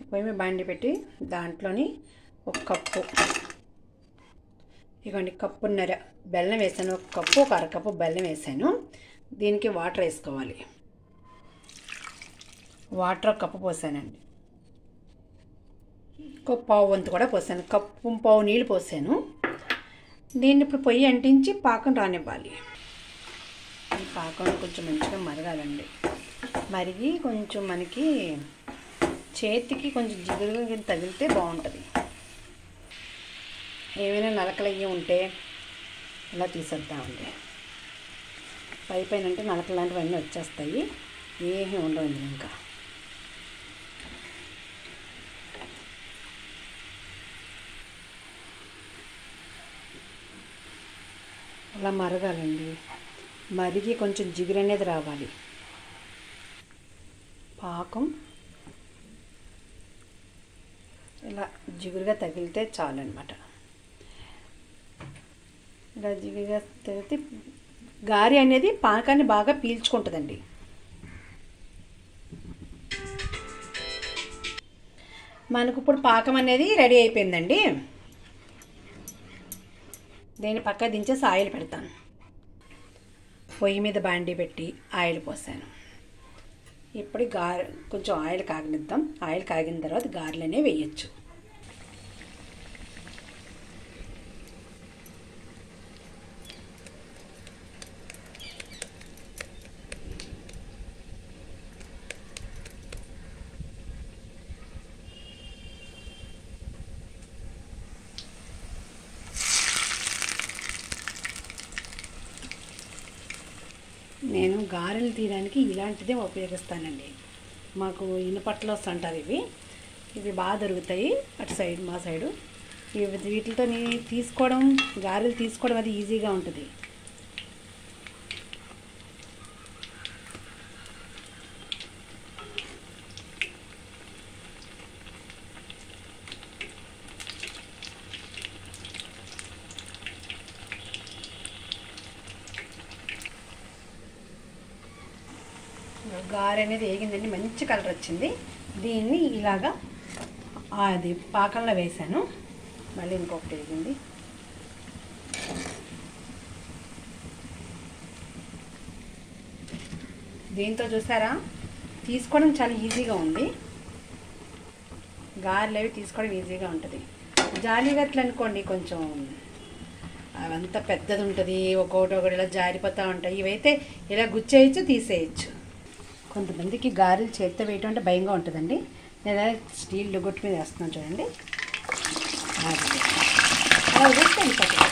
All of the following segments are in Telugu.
పొయ్యి మీద బాండి పెట్టి దాంట్లోని ఒక కప్పు ఇదిగోండి కప్పున్నర బెల్లం వేసాను ఒక కప్పు ఒక అరకప్పు బెల్లం వేసాను దీనికి వాటర్ వేసుకోవాలి వాటర్ ఒక కప్పు పోసానండి ఒక పావు వంతు కూడా పోసాను కప్పు పావు నీళ్ళు పోసాను దీన్ని ఇప్పుడు పొయ్యి అంటించి పాకం రానివ్వాలి ఈ పాకం కొంచెం మంచిగా మరగాలండి మరిగి కొంచెం మనకి చేతికి కొంచెం జిగురుగా గిన్నె తగిలితే బాగుంటుంది ఏమైనా నలకలు అయ్యి ఉంటే ఇలా తీసేద్దామండి పై పైన అంటే నలకలు లాంటివన్నీ వచ్చేస్తాయి ఏమీ ఉండవు ఇందులో ఇంకా అలా మరగాలండి మరిగి కొంచెం జిగురు అనేది రావాలి పాకం ఇలా జిగురుగా తగిలితే చాలన్నమాట ఇలా జిగురుగా తగిలితే గారి అనేది పాకాన్ని బాగా పీల్చుకుంటుందండి మనకు ఇప్పుడు పాకం అనేది రెడీ అయిపోయిందండి దీన్ని పక్క దించేసి ఆయిల్ పెడతాను పొయ్యి మీద బాండీ పెట్టి ఆయిల్ పోసాను ఇప్పుడు గారె కొంచెం ఆయిల్ కాగనిద్దాం ఆయిల్ కాగిన తర్వాత గారెలనే వేయచ్చు నేను గారెలు తీయడానికి ఇలాంటిదే ఉపయోగిస్తానండి మాకు ఇనుపట్లో అంటారు ఇవి ఇవి బాగా దొరుకుతాయి అటు సైడ్ మా సైడు ఇవి వీటితో తీసుకోవడం గారెలు తీసుకోవడం అది ఈజీగా ఉంటుంది గారె అనేది వేగిందండి మంచి కలర్ వచ్చింది దీన్ని ఇలాగా అది పాకంలో వేసాను మళ్ళీ ఇంకొకటి వేగింది దీంతో చూసారా తీసుకోవడం చాలా ఈజీగా ఉంది గారెలు అవి తీసుకోవడం ఈజీగా ఉంటుంది జాలిగట్లు అనుకోండి కొంచెం అవంతా పెద్దది ఉంటుంది ఒక్కొక్కటి ఒకటి ఇలా జారిపోతూ ఉంటాయి ఇవైతే ఇలా గుచ్చేయచ్చు తీసేయచ్చు కొంతమందికి గారెలు చేతితో వేయటం అంటే భయంగా ఉంటుందండి నేను స్టీల్ డొగొట్టు మీద వేస్తున్నాను చూడండి అది. అలా వదిలేస్తే వెళ్ళిపోతుంది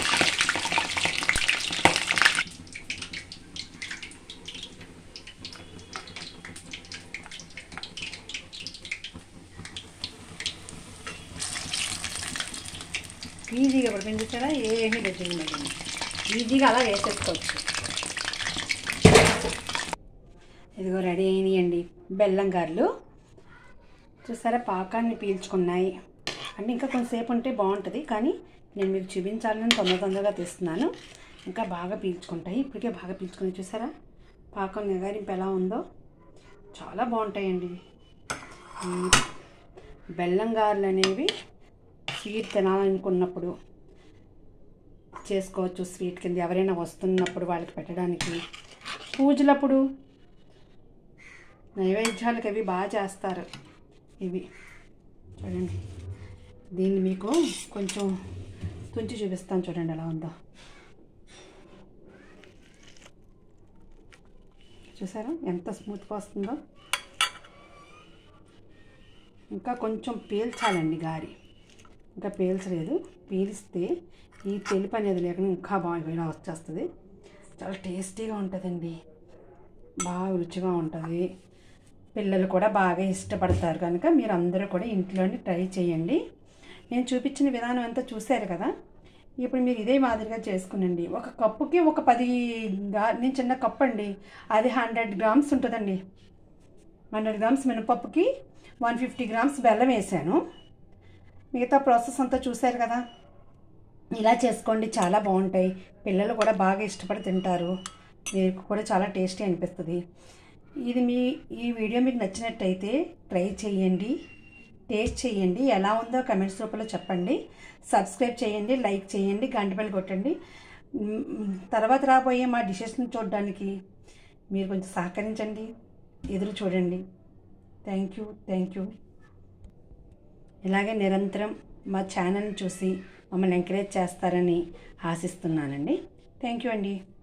ఈజీగా పడిపోయింది చూసారా ఏమీ లేదు మరి ఈజీగా అలా వేసేసుకోవచ్చు ఇదిగో రెడీ అయినాయండి బెల్లం గారెలు చూసారా పాకాన్ని పీల్చుకున్నాయి అంటే ఇంకా కొంతసేపు ఉంటే బాగుంటుంది కానీ నేను మీకు చూపించాలని తొందర తొందరగా తీస్తున్నాను ఇంకా బాగా పీల్చుకుంటాయి ఇప్పటికే బాగా పీల్చుకుని చూసారా పాకం నిగారింపు ఎలా ఉందో చాలా బాగుంటాయండి ఈ బెల్లం గారెలు అనేవి స్వీట్ తినాలనుకున్నప్పుడు చేసుకోవచ్చు స్వీట్ కింద ఎవరైనా వస్తున్నప్పుడు వాళ్ళకి పెట్టడానికి పూజలప్పుడు నైవేద్యాలకు అవి బాగా చేస్తారు ఇవి చూడండి దీన్ని మీకు కొంచెం తుంచి చూపిస్తాను చూడండి ఎలా ఉందో చూసారా ఎంత స్మూత్గా వస్తుందో ఇంకా కొంచెం పీల్చాలండి గారి ఇంకా పీల్చలేదు పీలిస్తే ఈ తెలుపు అనేది లేకుండా ఇంకా బాగా ఇలా వచ్చేస్తుంది చాలా టేస్టీగా ఉంటుందండి బాగా రుచిగా ఉంటుంది పిల్లలు కూడా బాగా ఇష్టపడతారు కనుక మీరు అందరూ కూడా ఇంట్లోనే ట్రై చేయండి నేను చూపించిన విధానం అంతా చూశారు కదా ఇప్పుడు మీరు ఇదే మాదిరిగా చేసుకునండి ఒక కప్పుకి ఒక పది గా నేను చిన్న కప్పు అండి అది హండ్రెడ్ గ్రామ్స్ ఉంటుందండి హండ్రెడ్ గ్రామ్స్ మినపప్పుకి వన్ ఫిఫ్టీ గ్రామ్స్ బెల్లం వేసాను మిగతా ప్రాసెస్ అంతా చూశారు కదా ఇలా చేసుకోండి చాలా బాగుంటాయి పిల్లలు కూడా బాగా ఇష్టపడి తింటారు మీకు కూడా చాలా టేస్టీ అనిపిస్తుంది ఇది మీ ఈ వీడియో మీకు నచ్చినట్టయితే ట్రై చేయండి టేస్ట్ చేయండి ఎలా ఉందో కమెంట్స్ రూపంలో చెప్పండి సబ్స్క్రైబ్ చేయండి లైక్ చేయండి గంట బెల్ కొట్టండి మ్, తర్వాత రాబోయే మా డిషెస్ని చూడడానికి మీరు కొంచెం సహకరించండి ఎదురు చూడండి థ్యాంక్ యూ థ్యాంక్ యూ ఇలాగే నిరంతరం మా ఛానల్ని చూసి మమ్మల్ని ఎంకరేజ్ చేస్తారని ఆశిస్తున్నానండి థ్యాంక్ యూ అండి